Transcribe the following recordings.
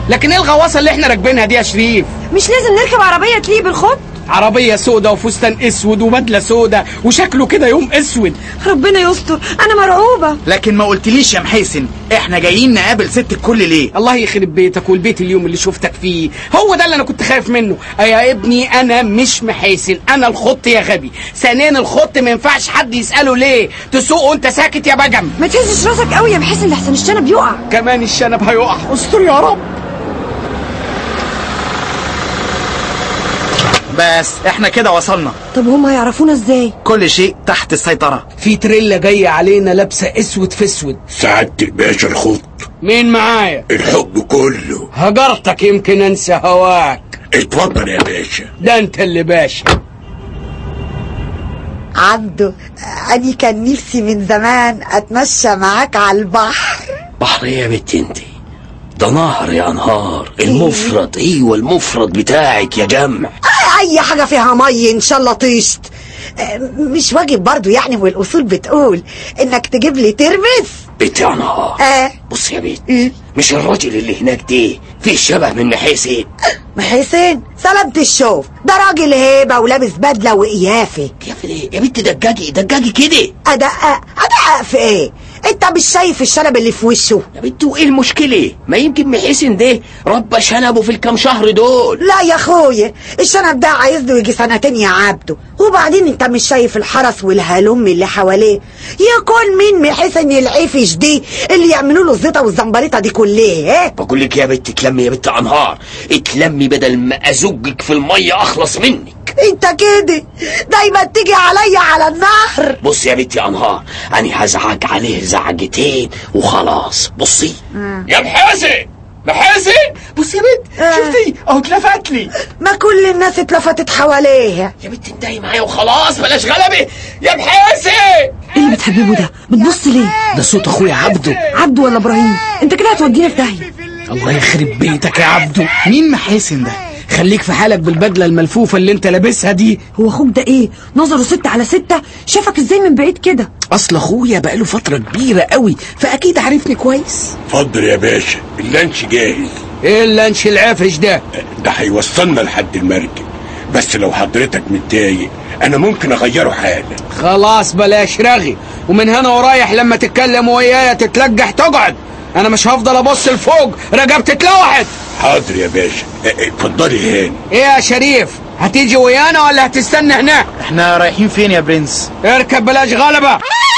لكن ايه الغواصه اللي احنا راكبينها دي يا شريف مش لازم نركب عربية تليق بالخط عربيه سودة وفستان اسود وبدله سودة وشكله كده يوم اسود ربنا يستر انا مرعوبة لكن ما قلتليش يا محيسن احنا جايين نقابل ست الكل ليه الله يخرب بيتك والبيت اليوم اللي شفتك فيه هو ده اللي انا كنت خايف منه يا ابني انا مش محاسن انا الخط يا غبي ثانيا الخط ما ينفعش حد يساله ليه تسوق وانت ساكت يا بجم ما تهزش راسك قوي يا بحيث ان لحسن الشنب يقع كمان الشنب هيقع استر يا رب بس احنا كده وصلنا طب هم هيعرفونا ازاي كل شيء تحت السيطرة في تريلا جايه علينا لابسه اسود في اسود سعادة الباشا الخط مين معايا الحب كله هجرتك يمكن انسى هواك اتفضل يا باشا ده انت اللي باشا عبده أني كان نفسي من زمان أتمشى معاك على البحر بحر ايه يا بنت انت ده نهر يا انهار المفرد ايوه المفرد بتاعك يا جمع أي حاجة فيها مي إن شاء الله طيشت آه، مش واجب برضو يعني والأصول بتقول إنك تجيب لي ترمس بنت يا انهار آه بص يا بنت مش الراجل اللي هناك ده فيه شبه من نحيس ايه حسين سلامة الشوف ده راجل هيبة ولابس بدلة وقيافة يا بنت يا بنت دجاجي دجاجي كده أدقق أدقق في إيه أنت مش شايف الشنب اللي في وشه يا بنت وايه المشكله ما يمكن محسن ده ربى شنبه في الكام شهر دول لا يا اخويا الشنب ده عايز له يجي سنتين يا عبده وبعدين انت مش شايف الحرس والهلم اللي حواليه يكون مين محسن العفش دي اللي يعملوا له الزيطه والزنبليطه دي كلها ايه بقول لك يا بنت اتلمي يا بنت انهار اتلمي بدل ما ازجك في الميه اخلص منك انت كده دايما تيجي عليا على النهر بص يا بنتي انهار انا هزعج عليه زعجتين وخلاص بصي يا محاسن محاسن بص يا بنت آه. شفتي اهو اتلفت لي ما كل الناس اتلفتت حواليها يا بنت انتهي معايا وخلاص بلاش غلبه يا محاسن ايه اللي بتحببه ده بتبص ليه ده صوت اخويا عبده عبده ولا ابراهيم انت كده هتودينا في داهية الله يخرب بيتك يا عبده مين محاسن ده خليك في حالك بالبدله الملفوفه اللي انت لابسها دي هو اخوك ده ايه نظره ستة على ستة شافك ازاي من بعيد كده اصل اخويا بقاله فتره كبيره قوي فاكيد عارفني كويس اتفضل يا باشا اللانش جاهز ايه اللانش العفش ده ده هيوصلنا لحد المركب بس لو حضرتك متضايق انا ممكن اغيره حالا خلاص بلاش رغي ومن هنا ورايح لما تتكلم ويايا تتلجح تقعد انا مش هفضل ابص لفوق رقبتي اتلوحت حاضر يا باشا اه، اه، اتفضلي هاني ايه يا شريف هتيجي ويانا ولا هتستنى هناك احنا رايحين فين يا برنس اركب بلاش غلبه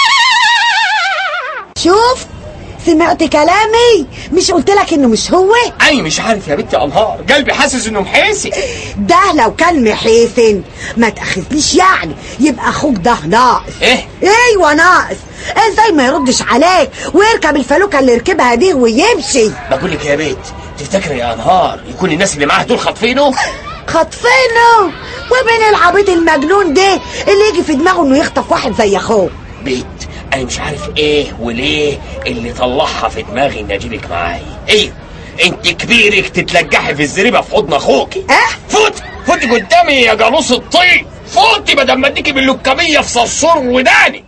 شوف سمعت كلامي مش قلت لك انه مش هو انا مش عارف يا بنتي انهار قلبي حاسس انه محاسن ده لو كان محيسن ما تاخذنيش يعني يبقى اخوك ده ناقص ايه ايوه ناقص ازاي ما يردش عليك ويركب الفلوكه اللي ركبها دي ويمشي بقول لك يا بنت تفتكري يا انهار يكون الناس اللي معاه دول خاطفينه خاطفينه ومين العبيط المجنون ده اللي يجي في دماغه انه يخطف واحد زي اخوه بنت انا مش عارف ايه وليه اللي طلعها في دماغي اني اجيبك معايا ايه انت كبيرك تتلجحي في الزريبه في حضن اخوكي اه فوت فوت قدامي يا جاموس الطين فوتي بدل ما اديكي باللكميه في صرصور ودانك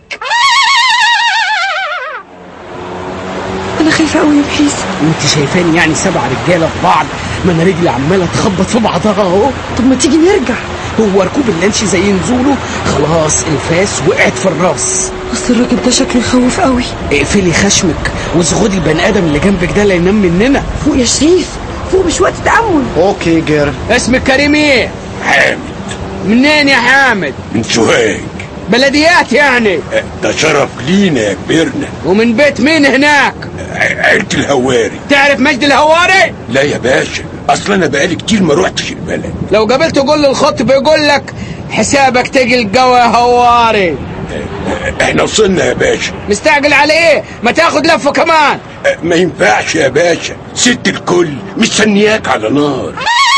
انا خايفة قوي يا بحيث وانت شايفاني يعني سبع رجاله في بعض ما انا رجلي عماله تخبط في بعضها اهو طب ما تيجي نرجع هو ركوب اللانش زي نزوله خلاص الفاس وقعت في الراس بس الراجل ده شكله يخوف قوي اقفلي خشمك وزغدي البني ادم اللي جنبك ده لا ينام مننا فوق يا شريف فوق مش وقت تأمل اوكي جير اسمك كريم ايه حامد منين يا حامد من سوهاج بلديات يعني اه، ده شرف لينا يا كبرنا ومن بيت مين هناك ع- عيلة الهواري تعرف مجد الهواري لا يا باشا اصلا انا بقالي كتير ما روحتش البلد لو قابلته قول الخطب يقول لك حسابك تجي الجو يا هواري اه، احنا وصلنا يا باشا مستعجل على ايه ما تاخد لفه كمان اه، ما ينفعش يا باشا ست الكل مستنياك على نار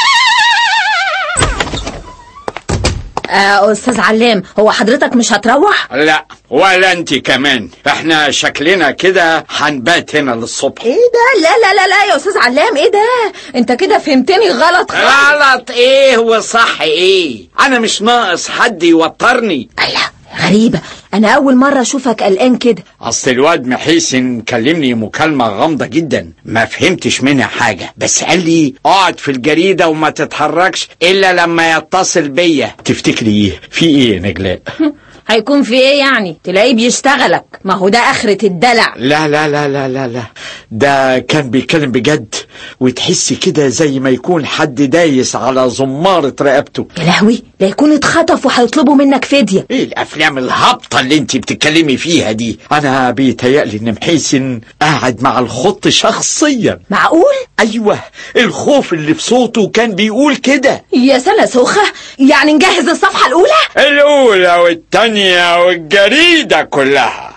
آه استاذ علام هو حضرتك مش هتروح لا ولا انت كمان احنا شكلنا كده هنبات هنا للصبح ايه ده لا لا لا لا يا استاذ علام ايه ده انت كده فهمتني غلط خالص غلط ايه وصح ايه انا مش ناقص حد يوترني الله غريبة انا اول مرة اشوفك قلقان كده اصل الواد محيسن كلمني مكالمة غامضة جدا ما فهمتش منها حاجة بس قال لي اقعد في الجريدة وما تتحركش الا لما يتصل بيا تفتكري في ايه يا نجلاء هيكون في ايه يعني تلاقيه بيشتغلك ما هو ده اخرة الدلع لا لا لا لا لا لا ده كان بيتكلم بجد وتحسي كده زي ما يكون حد دايس على زمارة رقبته يا لهوي لا يكون اتخطف وهيطلبوا منك فدية ايه الافلام الهابطة اللي انت بتتكلمي فيها دي انا بيتهيألي ان محيسن قاعد مع الخط شخصيا معقول ايوه الخوف اللي في صوته كان بيقول كده يا سنة سوخة يعني نجهز الصفحة الاولى الاولى والتانية والجريدة كلها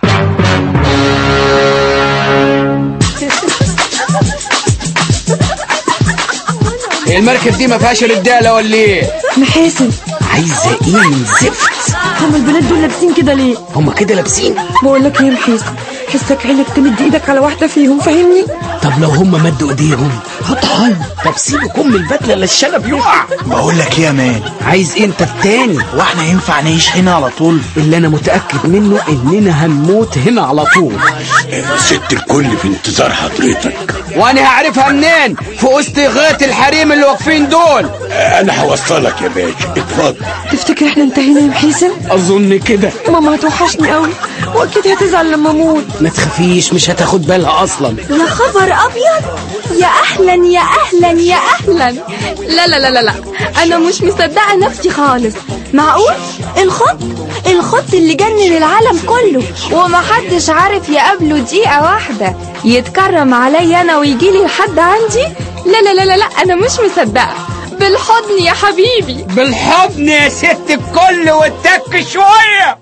المركب دي ما فيهاش رجاله ولا ايه محاسن عايزه ايه من زفت هما البنات دول لابسين كده ليه هما كده لابسين بقول لك ايه يا محاسن حسك عينك تمد ايدك على واحده فيهم فاهمني طب لو هما مدوا ايديهم هطحن طب سيبك ام البدله اللي الشنب يقع بقول لك ايه يا مان عايز إيه انت التاني واحنا ينفع نعيش هنا على طول اللي انا متاكد منه اننا هنموت هنا على طول ست الكل في انتظار حضرتك وانا هعرفها منين في وسط غايه الحريم اللي واقفين دول انا هوصلك يا باشا اتفضل تفتكر احنا انتهينا يا محاسن اظن كده ماما هتوحشني قوي واكيد هتزعل لما اموت ما تخافيش مش هتاخد بالها اصلا يا خبر ابيض يا اهلا يا اهلا يا اهلا لا لا لا لا لا انا مش مصدقه نفسي خالص معقول الخط الخط اللي جنن العالم كله ومحدش عارف يقابله دقيقه واحده يتكرم عليا انا ويجيلي لحد عندي لا لا لا لا لا انا مش مصدقه بالحضن يا حبيبي بالحضن يا ست الكل والتك شويه